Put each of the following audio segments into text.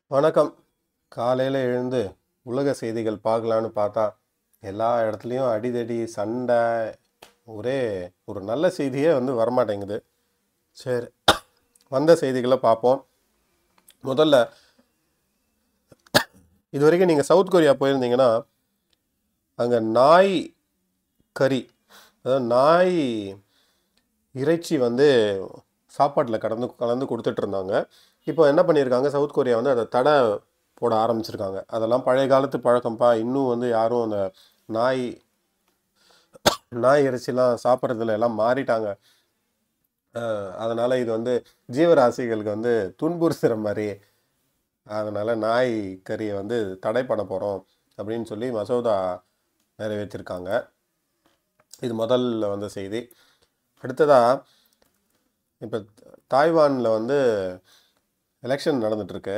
வணக்கம் காலையில் எழுந்து உலக செய்திகள் பார்க்கலான்னு பார்த்தா எல்லா இடத்துலையும் அடிதடி சண்டை ஒரே ஒரு நல்ல செய்தியே வந்து வரமாட்டேங்குது சரி வந்த செய்திகளை பார்ப்போம் முதல்ல இது வரைக்கும் நீங்கள் சவுத் கொரியா போயிருந்தீங்கன்னா அங்கே நாய் கறி அதாவது நாய் இறைச்சி வந்து சாப்பாட்டில் கடந்து கலந்து கொடுத்துட்டு இருந்தாங்க இப்போ என்ன பண்ணியிருக்காங்க சவுத் கொரியா வந்து அதை தடை போட ஆரம்பிச்சிருக்காங்க அதெல்லாம் பழைய காலத்து பழக்கம்ப்பா இன்னும் வந்து யாரும் அந்த நாய் நாய் இறைச்சிலாம் சாப்பிட்றதுல எல்லாம் மாறிட்டாங்க அஹ் அதனால இது வந்து ஜீவராசிகளுக்கு வந்து துன்புறுத்துகிற மாதிரி அதனால நாய் கறியை வந்து தடை பண்ண போகிறோம் அப்படின்னு சொல்லி மசோதா நிறைவேற்றிருக்காங்க இது முதல்ல வந்த செய்தி அடுத்ததாக இப்போ தாய்வானில் வந்து எலெக்ஷன் நடந்துட்டுருக்கு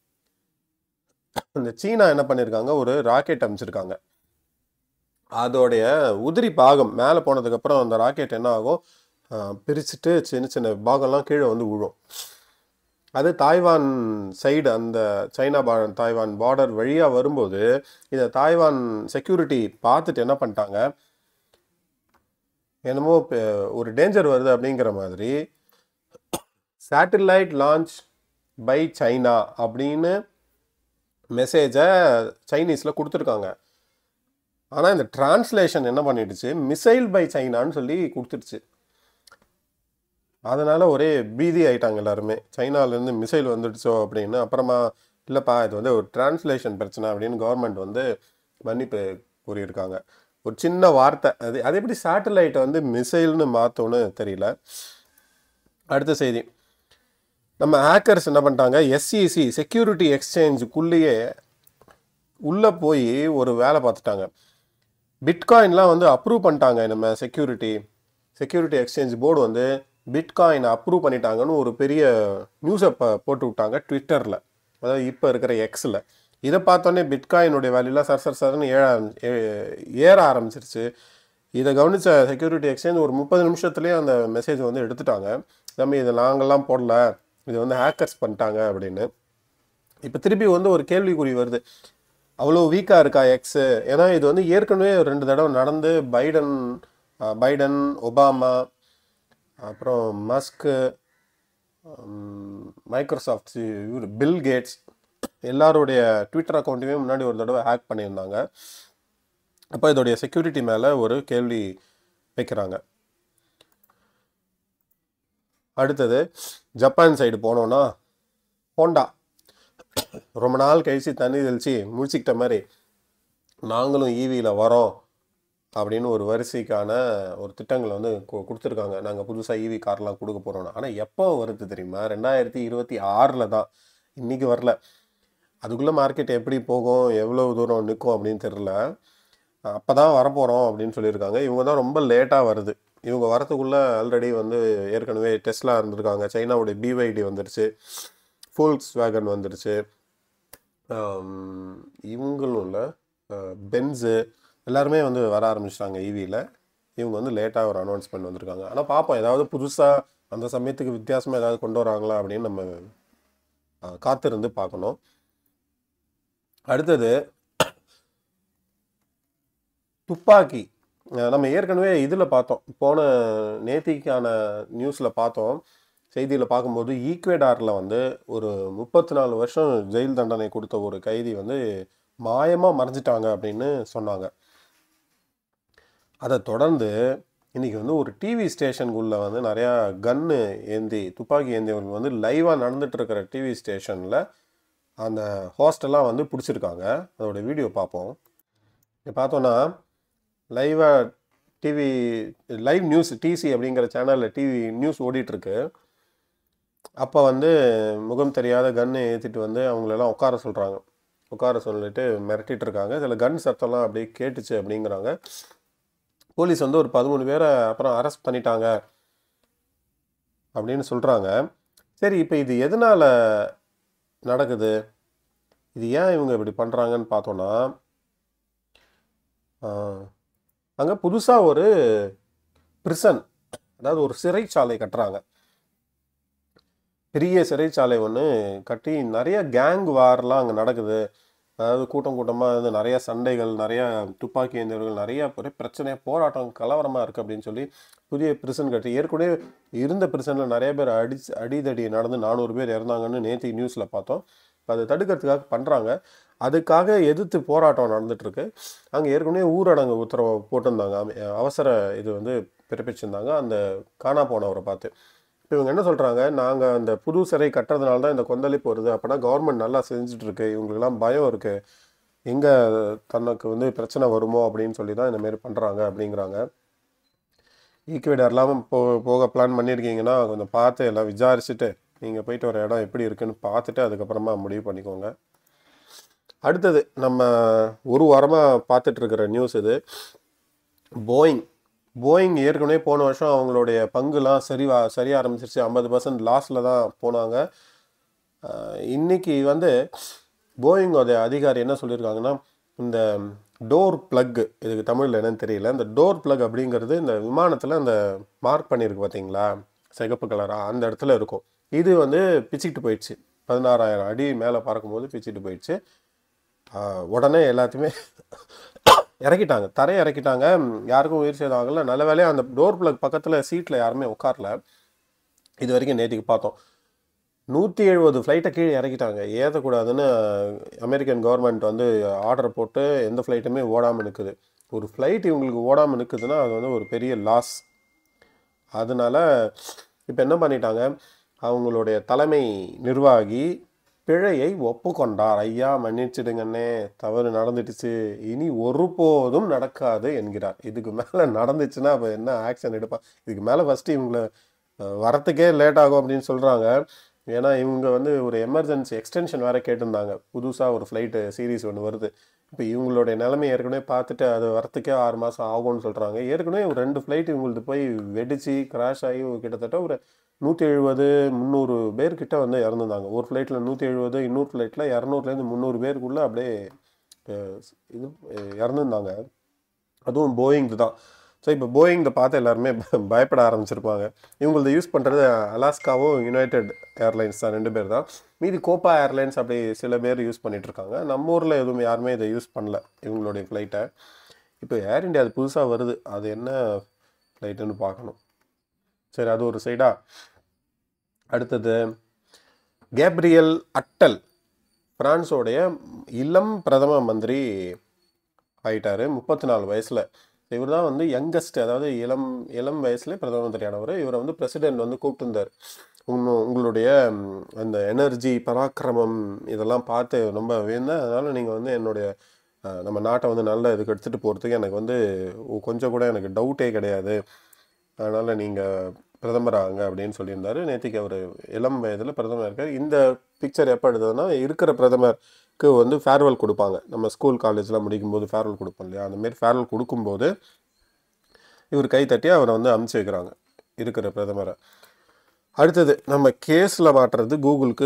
இந்த சீனா என்ன பண்ணியிருக்காங்க ஒரு ராக்கெட் அமைச்சிருக்காங்க அதோடைய உதிரி பாகம் மேலே போனதுக்கப்புறம் அந்த ராக்கெட் என்ன ஆகும் அஹ், பிரிச்சுட்டு சின்ன சின்ன பாகம்லாம் கீழே வந்து விழும் அது தாய்வான் சைடு அந்த சைனா பா தாய்வான் பார்டர் வழியாக வரும்போது இதை தாய்வான் செக்யூரிட்டி பார்த்துட்டு என்ன பண்ணிட்டாங்க என்னமோ இப்ப ஒரு டேஞ்சர் வருது அப்படிங்கிற மாதிரி சேட்டிலைட் லான்ச் பை சைனா அப்படின்னு மெசேஜை சைனீஸில் கொடுத்துருக்காங்க ஆனால் இந்த டிரான்ஸ்லேஷன் என்ன பண்ணிடுச்சு மிசைல் பை சைனான்னு சொல்லி கொடுத்துருச்சு அதனால ஒரே பீதி ஆயிட்டாங்க எல்லாருமே சைனாலேருந்து மிசைல் வந்துடுச்சோ அப்படின்னு அப்புறமா இல்லைப்பா இது வந்து ஒரு டிரான்ஸ்லேஷன் பிரச்சனை அப்படின்னு கவர்மெண்ட் வந்து மன்னிப்பு கூறியிருக்காங்க ஒரு சின்ன வார்த்தை அது அது எப்படி சேட்டலைட்டை வந்து மிசைல்னு மாற்றோன்னு தெரியல அடுத்த செய்தி நம்ம ஹேக்கர்ஸ் என்ன பண்ணிட்டாங்க எஸ்சிசி செக்யூரிட்டி எக்ஸ்சேஞ்சுக்குள்ளேயே உள்ளே போய் ஒரு வேலை பார்த்துட்டாங்க பிட்காயின்லாம் வந்து அப்ரூவ் பண்ணிட்டாங்க நம்ம செக்யூரிட்டி செக்யூரிட்டி எக்ஸ்சேஞ்ச் போர்டு வந்து பிட்காயினை அப்ரூவ் பண்ணிட்டாங்கன்னு ஒரு பெரிய நியூஸை ப போட்டு விட்டாங்க ட்விட்டரில் அதாவது இப்போ இருக்கிற எக்ஸில் இதை பார்த்தோன்னே பிட்காயினுடைய வேல்யூலாம் சர் சர் சர்னு ஏற ஆரம்பி- ஏ- ஏற ஆரம்பிச்சிருச்சு இதை கவனித்த செக்யூரிட்டி எக்ஸ்சேஞ்ச் ஒரு முப்பது நிமிஷத்துலேயே அந்த மெசேஜ் வந்து எடுத்துட்டாங்க தம்பி இதை நாங்கள்லாம் போடல இது வந்து ஹேக்கர்ஸ் பண்ணிட்டாங்க அப்படின்னு இப்போ திருப்பி வந்து ஒரு கேள்விக்குறி வருது அவ்வளோ வீக்காக இருக்கா எக்ஸு ஏன்னா இது வந்து ஏற்கனவே ரெண்டு தடவை நடந்து பைடன் அஹ், பைடன் ஒபாமா அப்புறம் மஸ்க்கு மைக்ரோசாஃப்ட் இவர் பில் கேட்ஸ் எல்லாருடைய ட்விட்டர் அக்கௌண்ட்டையுமே முன்னாடி ஒரு தடவை ஹேக் பண்ணியிருந்தாங்க அப்போ இதோடைய செக்யூரிட்டி மேலே ஒரு கேள்வி வைக்கிறாங்க அடுத்தது ஜப்பான் சைடு போனோன்னா ஹோண்டா ரொம்ப நாள் கழிச்சு தண்ணி தெளிச்சு முடிச்சுக்கிட்ட மாதிரி நாங்களும் ஈவியில் வரோம் அப்படின்னு ஒரு வரிசைக்கான ஒரு திட்டங்களை வந்து கு- கொடுத்துருக்காங்க நாங்கள் புதுசாக ஈவி கார்லாம் கொடுக்க போகிறோம்னா ஆனால் எப்போ வருது தெரியுமா ரெண்டாயிரத்தி இருபத்தி ஆறில் தான் இன்றைக்கி வரல அதுக்குள்ளே மார்க்கெட் எப்படி போகும் எவ்வளோ தூரம் நிற்கும் அப்படின்னு தெரில அப்போ தான் வரப்போகிறோம் அப்படின்னு சொல்லியிருக்காங்க இவங்க தான் ரொம்ப லேட்டாக வருது இவங்க வரத்துக்குள்ளே ஆல்ரெடி வந்து ஏற்கனவே டெஸ்லா இருந்திருக்காங்க சைனாவுடைய பிவைடி வந்துருச்சு ஃபோல்க்ஸ் வேகன் வந்துருச்சு ஆம், இவங்களும் இல்லை பென்ஸு எல்லாருமே வந்து வர ஆரம்பிச்சிட்டாங்க ஈவியில் இவங்க வந்து லேட்டாக ஒரு அனௌன்ஸ்மெண்ட் வந்திருக்காங்க ஆனால் பார்ப்போம் ஏதாவது புதுசாக அந்த சமயத்துக்கு வித்தியாசமாக ஏதாவது கொண்டு வராங்களா அப்படின்னு நம்ம அஹ், காத்திருந்து பார்க்கணும் அடுத்தது துப்பாக்கி அஹ் நம்ம ஏற்கனவே இதில் பார்த்தோம் போன நேத்திக்கான நியூஸில் பார்த்தோம் செய்தியில் பார்க்கும்போது ஈக்வேடாரில் வந்து ஒரு முப்பத்தி நாலு வருஷம் ஜெயில் தண்டனை கொடுத்த ஒரு கைதி வந்து மாயமாக மறைஞ்சிட்டாங்க அப்படின்னு சொன்னாங்க அதை தொடர்ந்து இன்னைக்கு வந்து ஒரு டிவி ஸ்டேஷனுக்குள்ளே வந்து நிறையா கன்னு ஏந்தி துப்பாக்கி ஏந்தியவர்கள் வந்து லைவாக நடந்துட்டு இருக்கிற டிவி ஸ்டேஷனில் அந்த ஹோஸ்டெல்லாம் வந்து பிடிச்சிருக்காங்க அதோட வீடியோ பார்ப்போம் இங்க பார்த்தோன்னா லைவாக டிவி லைவ் நியூஸ் டிசி அப்படிங்கிற சேனலில் டிவி நியூஸ் ஓடிட்டுருக்கு அப்போ வந்து முகம் தெரியாத கன்னை ஏற்றிட்டு வந்து அவங்களெல்லாம் உட்கார சொல்கிறாங்க உட்கார சொல்லிட்டு மிரட்டிட்டு இருக்காங்க சில கன் சத்தம்லாம் அப்படியே கேட்டுச்சு அப்படிங்கிறாங்க போலீஸ் வந்து ஒரு பதிமூணு பேரை அப்புறம் அரெஸ்ட் பண்ணிட்டாங்க அப்படின்னு சொல்கிறாங்க சரி இப்போ இது எதனால் நடக்குது இது ஏன் இவங்க இப்படி பண்ணுறாங்கன்னு பார்த்தோன்னா அங்கே புதுசாக ஒரு பிரிசன் அதாவது ஒரு சிறைச்சாலை கட்டுறாங்க பெரிய சிறைச்சாலை ஒன்று கட்டி நிறைய கேங் வார்லாம் அங்கே நடக்குது அதாவது கூட்டம் கூட்டமாக வந்து நிறைய சண்டைகள் நிறைய துப்பாக்கி ஏந்திரர்கள் நிறைய ஒரே பிரச்சனை போராட்டம் கலவரமாக இருக்குது அப்படின்னு சொல்லி புதிய பிரிசன் கட்டி ஏற்கனவே இருந்த பிரிசனில் நிறைய பேர் அடி அடிதடி நடந்து நானூறு பேர் இறந்தாங்கன்னு நேற்று நியூஸில் பார்த்தோம் அதை தடுக்கிறதுக்காக பண்ணுறாங்க அதுக்காக எதிர்த்து போராட்டம் நடந்துட்டுருக்கு அங்கே ஏற்கனவே ஊரடங்கு உத்தரவை போட்டிருந்தாங்க அம- அவசர இது வந்து பிறப்பிச்சிருந்தாங்க அந்த காணா போனவரை பார்த்து இப்போ இவங்க என்ன சொல்கிறாங்க நாங்கள் அந்த புது சிறை கட்டுறதுனால தான் இந்த கொந்தளிப்பு வருது அப்போனா கவர்மெண்ட் நல்லா செஞ்சுட்டு இருக்கு இவங்களுக்கெல்லாம் பயம் இருக்குது எங்கே தனக்கு வந்து பிரச்சனை வருமோ அப்படின்னு சொல்லி தான் இந்த மாதிரி பண்ணுறாங்க அப்படிங்கிறாங்க ஈக்குவேடர் இல்லாமல் போ போக பிளான் பண்ணியிருக்கீங்கன்னா கொஞ்சம் பார்த்து எல்லாம் விசாரிச்சுட்டு நீங்கள் போயிட்டு வர இடம் எப்படி இருக்குன்னு பார்த்துட்டு அதுக்கப்புறமா முடிவு பண்ணிக்கோங்க அடுத்தது நம்ம ஒரு வாரமாக பார்த்துட்டு இருக்கிற நியூஸ் இது போயிங் போயிங் ஏற்கனவே போன வருஷம் அவங்களுடைய பங்குலாம் சரி வா- சரிய ஆரம்பிச்சிருச்சு ஐம்பது பர்சன்ட் லாஸில் தான் போனாங்க ஆஹ் இன்னைக்கு வந்து போயிங்கோட அதிகாரி என்ன சொல்லியிருக்காங்கன்னா இந்த டோர் பிளக் இதுக்கு தமிழில் என்னன்னு தெரியல இந்த டோர் பிளக் அப்படிங்கிறது இந்த விமானத்தில் அந்த மார்க் பண்ணியிருக்கு பார்த்தீங்களா சிகப்பு கலராக அந்த இடத்துல இருக்கும் இது வந்து பிச்சுக்கிட்டு போயிடுச்சு பதினாறாயிரம் அடி மேலே பறக்கும்போது பிச்சுட்டு போயிடுச்சு ஆஹ் உடனே எல்லாத்தையுமே இறக்கிட்டாங்க தரையை இறக்கிட்டாங்க ம், யாருக்கும் உயிர் சேதம் ஆகல நல்ல வேலையாக அந்த டோர் பிளக் பக்கத்தில் சீட்டில் யாருமே உட்காரல இது வரைக்கும் நேற்றுக்கு பார்த்தோம் நூற்றி எழுபது ஃப்ளைட்டை கீழே இறக்கிட்டாங்க ஏற்றக்கூடாதுன்னு அமெரிக்கன் கவர்மெண்ட் வந்து ஆர்டர் போட்டு எந்த ஃப்ளைட்டுமே ஓடாமல் நிற்குது ஒரு ஃப்ளைட் இவங்களுக்கு ஓடாமல் நிற்குதுன்னா அது வந்து ஒரு பெரிய லாஸ் அதனால இப்போ என்ன பண்ணிட்டாங்க அவங்களுடைய தலைமை நிர்வாகி பிழையை ஒப்புக்கொண்டார் ஐயா மன்னிச்சிடுங்கண்ணே தவறு நடந்துடுச்சு இனி ஒருபோதும் நடக்காது என்கிறார் இதுக்கு மேலே நடந்துச்சுன்னா அப்போ என்ன ஆக்ஷன் எடுப்பா இதுக்கு மேலே ஃபஸ்ட்டு இவங்களை அஹ், வரத்துக்கே லேட் ஆகும் அப்படின்னு சொல்கிறாங்க ஏன்னா இவங்க வந்து ஒரு எமர்ஜென்சி எக்ஸ்டென்ஷன் வேறு கேட்டிருந்தாங்க புதுசாக ஒரு ஃப்ளைட்டு சீரிஸ் ஒன்று வருது இப்போ இவங்களுடைய நிலைமை ஏற்கனவே பார்த்துட்டு அது வரத்துக்கே ஆறு மாதம் ஆகும்னு சொல்கிறாங்க ஏற்கனவே ஒரு ரெண்டு ஃப்ளைட் இவங்களுக்கு போய் வெடிச்சு கிராஷ் ஆகி கிட்டத்தட்ட ஒரு நூற்றி எழுபது முந்நூறு பேர் கிட்ட வந்து இறந்துருந்தாங்க ஒரு ஃப்ளைட்டில் நூற்றி எழுபது இன்னொரு ஃப்ளைட்டில் இரநூறுலேருந்து முந்நூறு பேருக்குள்ளே அப்படியே அஹ், இது அஹ், இறந்துருந்தாங்க அதுவும் போயிங் தான் ஸோ இப்போ போயிங் பார்த்து எல்லாருமே ப- பயப்பட ஆரம்பிச்சிருப்பாங்க இவங்களது யூஸ் பண்ணுறது அலாஸ்காவும் யுனைடெட் ஏர்லைன்ஸ் தான் ரெண்டு பேர் தான் மீதி கோப்பா ஏர்லைன்ஸ் அப்படி சில பேர் யூஸ் பண்ணிட்டு இருக்காங்க நம்ம ஊரில் எதுவும் யாருமே இதை யூஸ் பண்ணல இவங்களுடைய ஃப்ளைட்டை இப்போ ஏர் இந்தியா அது புதுசாக வருது அது என்ன ஃப்ளைட்டுன்னு பார்க்கணும் சரி அது ஒரு சைடா அடுத்தது கேப்ரியல் அட்டல் பிரான்ஸோடைய இளம் பிரதம மந்திரி ஆயிட்டாரு முப்பத்தி நாலு வயசில் இவர் தான் வந்து யங்கஸ்ட் அதாவது இளம் இளம் வயசுல பிரதம மந்திரியானவர் இவரை வந்து பிரசிடென்ட் வந்து கூப்பிட்டுருந்தார் உங்க உங்களுடைய ம், அந்த எனர்ஜி பராக்கிரமம் இதெல்லாம் பார்த்து ரொம்ப வேந்தேன் அதனால் நீங்கள் வந்து என்னுடைய அஹ், நம்ம நாட்டை வந்து நல்ல இதுக்கு எடுத்துகிட்டு போகிறதுக்கு எனக்கு வந்து ஒ- கொஞ்சம் கூட எனக்கு டவுட்டே கிடையாது அதனால் நீங்கள் பிரதமர் ஆகுங்க அப்படின்னு சொல்லியிருந்தாரு நேற்றுக்கு அவர் இளம் வயதில் பிரதமர் இருக்கார் இந்த பிக்சர் எப்போ எடுத்ததுன்னா இருக்கிற பிரதமருக்கு வந்து ஃபேர்வெல் கொடுப்பாங்க நம்ம ஸ்கூல் காலேஜ்லாம் முடிக்கும்போது ஃபேர்வெல் கொடுப்போம் இல்லையா அந்த மாதிரி ஃபேர்வெல் கொடுக்கும்போது இவர் கை தட்டி அவரை வந்து அமுச்சு வைக்கிறாங்க இருக்கிற பிரதமரை அடுத்தது நம்ம கேஸில் மாட்டுறது கூகுளுக்கு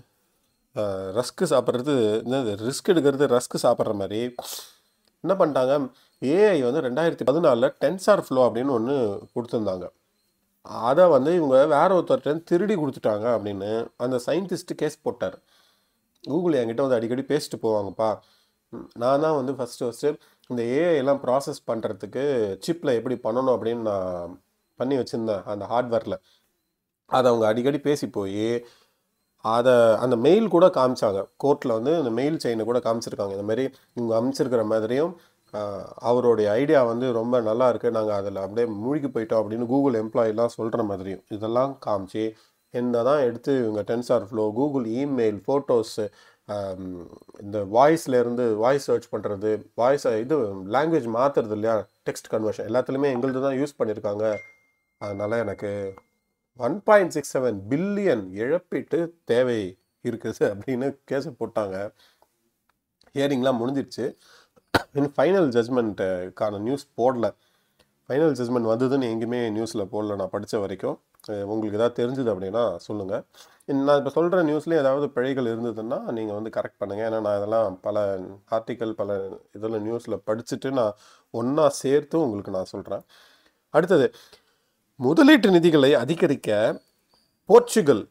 ரஸ்க்கு சாப்பிட்றது என்னது ரிஸ்க் எடுக்கிறது ரஸ்க்கு சாப்பிட்ற மாதிரி என்ன பண்ணிட்டாங்க ஏஐ வந்து ரெண்டாயிரத்தி பதினாலில் டென்சார் ஃப்ளோ அப்படின்னு ஒன்று கொடுத்துருந்தாங்க அதை வந்து இவங்க வேற ஒருத்தர்கிட்ட திருடி கொடுத்துட்டாங்க அப்படின்னு அந்த சயின்டிஸ்ட் கேஸ் போட்டார் கூகுள் என்கிட்ட வந்து அடிக்கடி பேசிட்டு போவாங்கப்பா ம், நான் தான் வந்து ஃபஸ்ட்டு ஃபஸ்ட்டு இந்த ஏஐ எல்லாம் ப்ராசஸ் பண்ணுறதுக்கு சிப்பில் எப்படி பண்ணணும் அப்படின்னு நான் பண்ணி வச்சுருந்தேன் அந்த ஹார்ட்வேரில் அதை அவங்க அடிக்கடி பேசி போய் அதை அந்த மெயில் கூட காமிச்சாங்க கோர்ட்டில் வந்து அந்த மெயில் செயினை கூட காமிச்சிருக்காங்க இந்த மாதிரி இவங்க அமைச்சிருக்கிற மாதிரியும் ஆஹ், அவருடைய ஐடியா வந்து ரொம்ப நல்லா இருக்குது நாங்கள் அதில் அப்படியே மூழ்கி போயிட்டோம் அப்படின்னு கூகுள் எம்ப்ளாயிலாம் சொல்கிற மாதிரியும் இதெல்லாம் காமிச்சு என்ன தான் எடுத்து இவங்க tensor flow Google email photos இந்த வாய்ஸ்ல இருந்து வாய்ஸ் சர்ச் பண்ணுறது வாய்ஸ் இது லாங்குவேஜ் மாற்றுறது இல்லையா டெக்ஸ்ட் கன்வர்ஷன் எல்லாத்துலேயுமே எங்களுது தான் யூஸ் பண்ணியிருக்காங்க அதனால் எனக்கு one point six seven billion இழப்பீட்டு தேவை இருக்குது அப்படின்னு கேஸை போட்டாங்க ஹியரிங்லாம் முடிஞ்சிருச்சு இன்னும் ஃபைனல் ஜட்ஜ்மெண்ட்டுக்கான நியூஸ் போடல ஃபைனல் ஜட்ஜ்மெண்ட் வந்ததுன்னு எங்கேயுமே நியூஸில் போடல நான் படித்த வரைக்கும் அஹ் உங்களுக்கு ஏதாவது தெரிஞ்சுது அப்படின்னா சொல்லுங்கள் நான் இப்போ சொல்கிற நியூஸ்லேயும் ஏதாவது பிழைகள் இருந்ததுன்னா நீங்கள் வந்து கரெக்ட் பண்ணுங்கள் ஏன்னா நான் இதெல்லாம் பல ஆர்டிக்கல் பல இதில் நியூஸில் படிச்சுட்டு நான் ஒன்றா சேர்த்து உங்களுக்கு நான் சொல்கிறேன் அடுத்தது முதலீட்டு நிதிகளை அதிகரிக்க போர்ச்சுகல்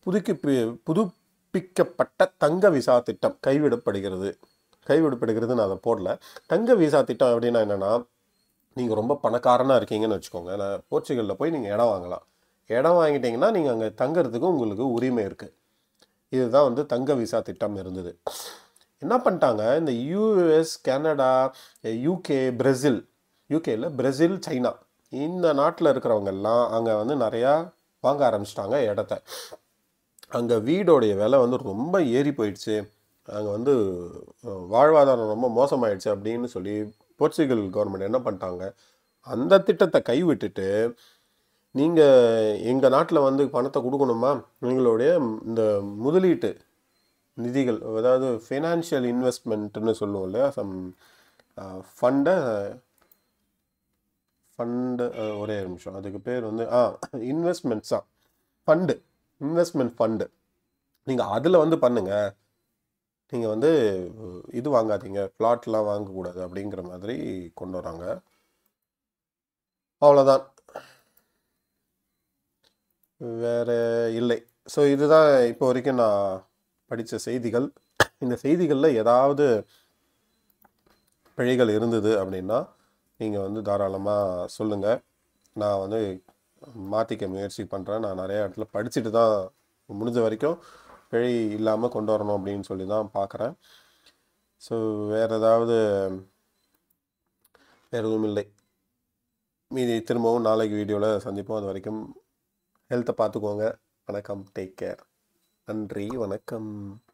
புதுக்கி புதுப்பிக்கப்பட்ட தங்க விசா திட்டம் கைவிடப்படுகிறது கைவிடப்படுகிறது நான் அதை போடல தங்க விசா திட்டம் அப்படின்னா என்னென்னா நீங்கள் ரொம்ப பணக்காரனாக இருக்கீங்கன்னு வச்சுக்கோங்க நான் போர்ச்சுகலில் போய் நீங்கள் இடம் வாங்கலாம் இடம் வாங்கிட்டீங்கன்னா நீங்கள் அங்கே தங்கறதுக்கு உங்களுக்கு உரிமை இருக்குது இதுதான் வந்து தங்க விசா திட்டம் இருந்தது என்ன பண்ணிட்டாங்க இந்த யூஎஸ் கனடா யூகே பிரேசில் யூகேல பிரேசில் சைனா இந்த நாட்டில் இருக்கிறவங்க எல்லாம் அங்கே வந்து நிறையா வாங்க ஆரம்பிச்சிட்டாங்க இடத்த அங்கே வீடோடைய விலை வந்து ரொம்ப ஏறி போயிடுச்சு அங்கே வந்து அஹ், வாழ்வாதாரம் ரொம்ப மோசமாயிடுச்சு அப்படின்னு சொல்லி போர்ச்சுகல் கவர்மெண்ட் என்ன பண்ணிட்டாங்க அந்த திட்டத்தை கைவிட்டுட்டு நீங்கள் எங்கள் நாட்டில் வந்து பணத்தை கொடுக்கணுமா எங்களுடைய இந்த முதலீட்டு நிதிகள் அதாவது ஃபினான்ஷியல் இன்வெஸ்ட்மெண்ட்னு சொல்லுவோம் இல்லையா சம் ஃபண்டை ஃபண்டு ஒரே நிமிஷம் அதுக்கு பேர் வந்து ஆ இன்வெஸ்ட்மெண்ட்ஸ் தான் ஃபண்டு இன்வெஸ்ட்மெண்ட் ஃபண்டு நீங்கள் அதில் வந்து பண்ணுங்கள் நீங்கள் வந்து இது வாங்காதீங்க பிளாட்லாம் வாங்கக்கூடாது அப்படிங்கிற மாதிரி கொண்டு வராங்க அவ்வளோதான் வேற இல்லை ஸோ இதுதான் இப்போ வரைக்கும் நான் படித்த செய்திகள் இந்த செய்திகளில் ஏதாவது பிழைகள் இருந்தது அப்படின்னா நீங்கள் வந்து தாராளமாக சொல்லுங்கள் நான் வந்து மாற்றிக்க முயற்சி பண்ணுறேன் நான் நிறைய இடத்துல படிச்சுட்டு தான் முடிஞ்ச வரைக்கும் பிழை இல்லாமல் கொண்டு வரணும் அப்படின்னு சொல்லி தான் பார்க்குறேன் ஸோ வேறு ஏதாவது வேறு எதுவும் இல்லை மீதி திரும்பவும் நாளைக்கு வீடியோவில் சந்திப்போம் அது வரைக்கும் ஹெல்த்தை பார்த்துக்கோங்க வணக்கம் டேக் கேர் நன்றி வணக்கம்